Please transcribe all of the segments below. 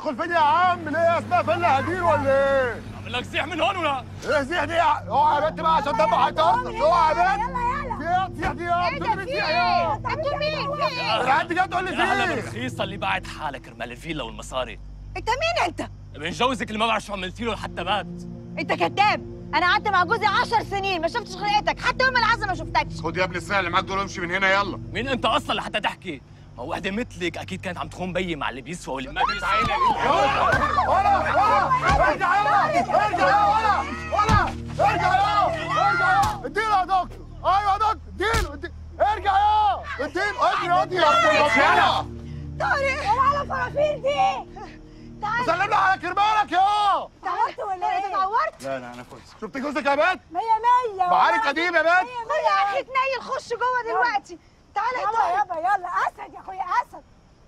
تدخل فين يا عم ليه اسمها فيلا هدير ولا ايه؟ اعمل لك سيح من هون ولا ايه سيح دي اوعى يا بنت بقى عشان دمه هيتقص اوعى يا بنت يلا يلا سيح سيح دي يا ايه بنت ده في سيح ايه؟ يا انتوا مين؟ في ايه؟ انا عندي جاي تقول لي يا هلا سيح بالرخيصه اللي باعت حالك كرمال الفيلا والمصاري انت مين انت؟ ابن جوزك اللي ما بعرف شو عملتي له لحتى مات انت كذاب انا قعدت مع جوزي 10 سنين ما شفتش خلقتك حتى يوم العزا ما شفتكش خد يا ابني الساعه اللي معاك دول وامشي من هنا يلا مين انت اصلا لحتى تحكي ما وحده مثلك اكيد كانت عم تخون بيي مع اللي بيسوى واللي ما بيسوى ولا ولا ارجع يلا ارجع يلا ولا ولا ارجع يلا ارجع يلا اديله يا دكتور ايوه يا دكتور اديله اديله ارجع يا اديله اجري اجري يا ابني يلا طارق وعلى فرافير دي تعال سلم لي على كرمالك يا اتعورت ولا ايه؟ انت اتعورت؟ لا لا انا كويس شفت جوزك يا بنت مية مية معارك قديم يا بنت خد يا اخي تنيل خش جوه دلوقتي تعالى يا طارق يابا يلا اسد يا اخويا اسد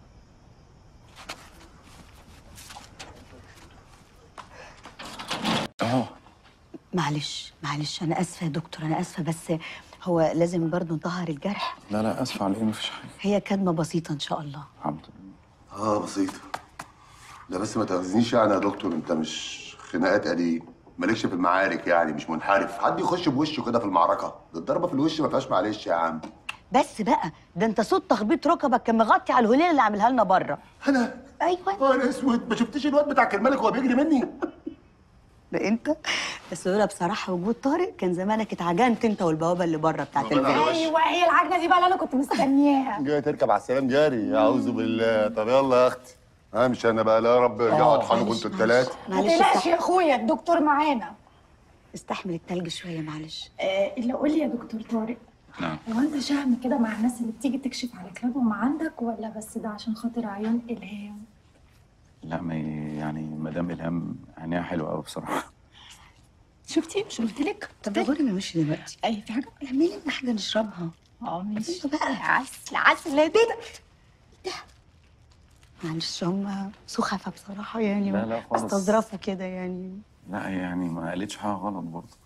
معلش معلش انا اسفه يا دكتور انا اسفه بس هو لازم برضه نطهر الجرح لا لا اسف على ايه مفيش حاجه هي كدمه بسيطه ان شاء الله الحمد لله اه بسيطة لا بس ما تاخذنيش يعني يا دكتور انت مش خناقات قديم مالكش في المعارك يعني مش منحرف حد يخش بوشه كده في المعركة ده الضربة في الوش ما فيهاش معلش يا عم بس بقى ده انت صوت تخبيط ركبك كان مغطي على الهليل اللي عاملها لنا بره انا ايوه انا اسود ما شفتيش الواد بتاع كرمالك وهو بيجري مني ده انت بس لولا بصراحه وجود طارق كان زمانك اتعجنت انت والبوابه اللي بره بتاعت ربنا الفيلا يعوض. ايوه هي العجنه دي بقى اللي انا كنت مستنياها جاي تركب على السلام جاري اعوذ بالله طب يلا يا اختي ها مش انا بقى لا يا رب ارجعوا اطحنوا معلش، كنتوا معلش. التلاتة ما معلش تقلقش استح- يا اخويا الدكتور معانا استحمل التلج شويه معلش آه، اللي قول لي يا دكتور طارق نعم هو انت شهم كده مع الناس اللي بتيجي تكشف على كلابهم عندك ولا بس ده عشان خاطر عيون الهام لا ما ي- يعني مدام الهام عينيها حلوه قوي بصراحه شفتي مش قلت لك طب غوري ما مش دلوقتي اي في حاجه اعملي لنا حاجه نشربها اه ماشي يلا بقى عسل عسل ايه ده معلش هم سخفة بصراحة يعني لا، لا خالص. استظرفوا كده يعني لا يعني ما قالتش حاجه غلط برضه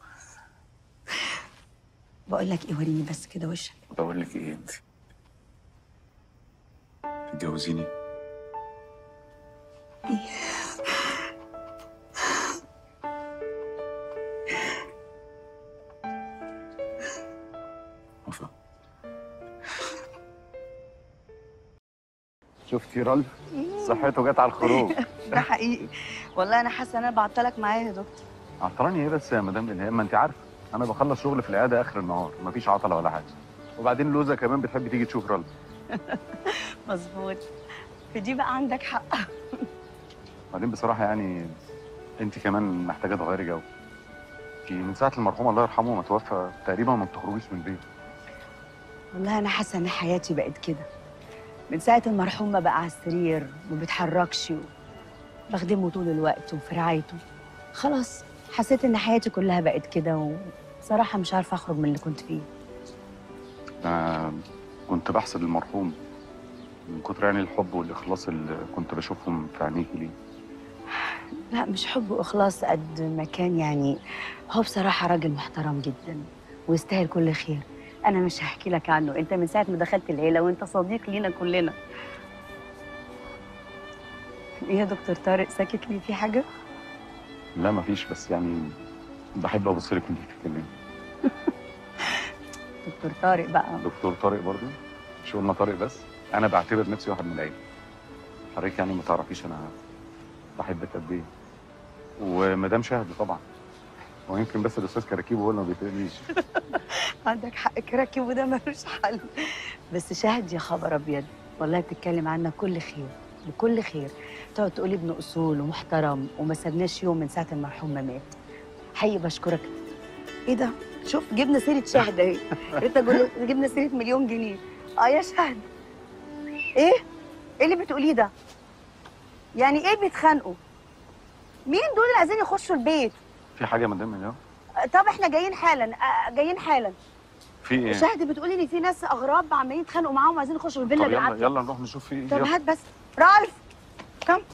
بقول لك ايه وريني بس كده وشك بقول لك ايه انت تتجوزيني موافقة شفتي رالف صحته جت على الخروج ده حقيقي والله انا حاسه ان انا بعطلك معايا يا دكتور عطراني ايه بس يا مدام الهام ما انت عارفه انا بخلص شغل في العياده اخر النهار مفيش عطله ولا حاجه وبعدين لوزه كمان بتحب تيجي تشوف رالف مظبوط في دي بقى عندك حق بعدين بصراحه يعني انت كمان محتاجه تغيري جو انت من ساعه المرحوم الله يرحمه ما توفى تقريبا ما بتخرجيش من البيت والله انا حاسه ان حياتي بقت كده من ساعه المرحوم ما بقى على السرير ما بيتحركش و- بخدمه طول الوقت وفي رعايته خلاص حسيت ان حياتي كلها بقت كده وبصراحه مش عارفه اخرج من اللي كنت فيه انا كنت بحسد المرحوم من كتر يعني الحب والاخلاص اللي كنت بشوفهم في عينيكي ليه لا مش حب واخلاص قد ما كان يعني هو بصراحه راجل محترم جدا ويستاهل كل خير انا مش هحكي لك عنه انت من ساعه ما دخلت العيله وانت صديق لينا كلنا ايه يا دكتور طارق ساكت لي في حاجه لا مفيش بس يعني بحب ابص لك وانت بتتكلمي دكتور طارق بقى دكتور طارق برضو مش قلنا طارق بس انا بعتبر نفسي واحد من العيله حضرتك يعني ما تعرفيش انا بحبك قد ايه ومدام شهد طبعا ويمكن بس الاستاذ كراكيب هو اللي ما بيفرقنيش عندك حق كراكب وده ملوش حل بس شاهد يا خبر ابيض والله بتتكلم عنك كل خير بكل خير تقعد تقولي ابن اصول ومحترم وما سابناش يوم من ساعه المرحوم ما مات حقيقي بشكرك ايه ده شوف جبنا سيره شهد اهي يا ريت أقول جبنا سيره مليون جنيه اه يا شهد ايه ايه اللي بتقوليه ده يعني ايه بيتخانقوا مين دول اللي عايزين يخشوا البيت في حاجه يا مدام اليوم طب احنا جايين حالا آه، جايين حالا في ايه شهد بتقولي ان في ناس اغراب عمالين يتخانقوا معاهم وعايزين يخشوا طب الفيلا يلا بالعافيه يلا نروح نشوف في ايه طب يلا. هات بس رالف كم